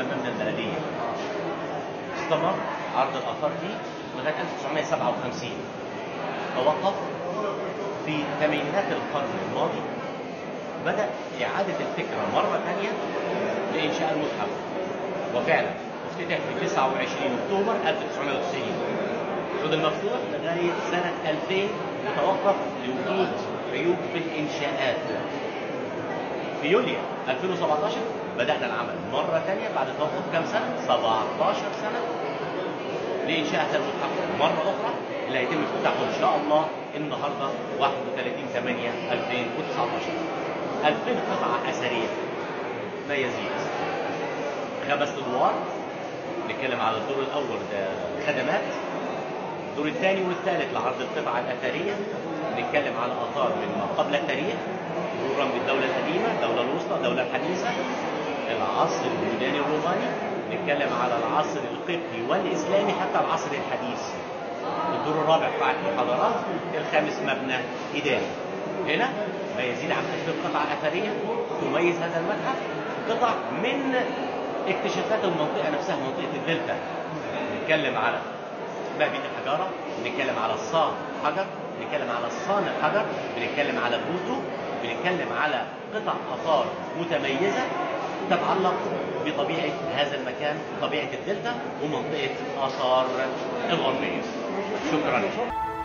المبنى البلديه استمر عرض الاثار دي لغايه 1957 توقف في ثمانينات القرن الماضي بدا اعاده الفكره مره ثانيه لانشاء المتحف وفعلا افتتح في 29 اكتوبر 1990 الحوض المفتوح لغايه سنه 2000 وتوقف لوجود عيوب في الانشاءات في يوليو 2017 بدأنا العمل مرة ثانية بعد توقف كام سنة؟ 17 سنة لإنشاء هذا المتحف مرة أخرى اللي هيتم افتتاحه إن شاء الله النهاردة 31 8 2019 2000 قطعة أثرية ما يزيد خمس أدوار نتكلم على الدور الأول ده خدمات الدور الثاني والثالث لعرض القطع الأثرية نتكلم على آثار من ما قبل التاريخ مرورا بالدولة القديمة الدولة الوسطى الدولة الحديثة العصر اليوناني الروماني نتكلم على العصر القبطي والإسلامي حتى العصر الحديث الدور الرابع قاعة محاضرات الخامس مبنى إداري هنا ما يزيد عن 2000 قطعة أثرية تميز هذا المتحف قطع من اكتشافات المنطقة نفسها منطقة الدلتا نتكلم على بابية الحجارة بنتكلم على الصان حجر بنتكلم على الصانع حجر بنتكلم على بوتو بنتكلم على قطع آثار متميزة تتعلق بطبيعة هذا المكان طبيعة الدلتا ومنطقة آثار الغربية شكرا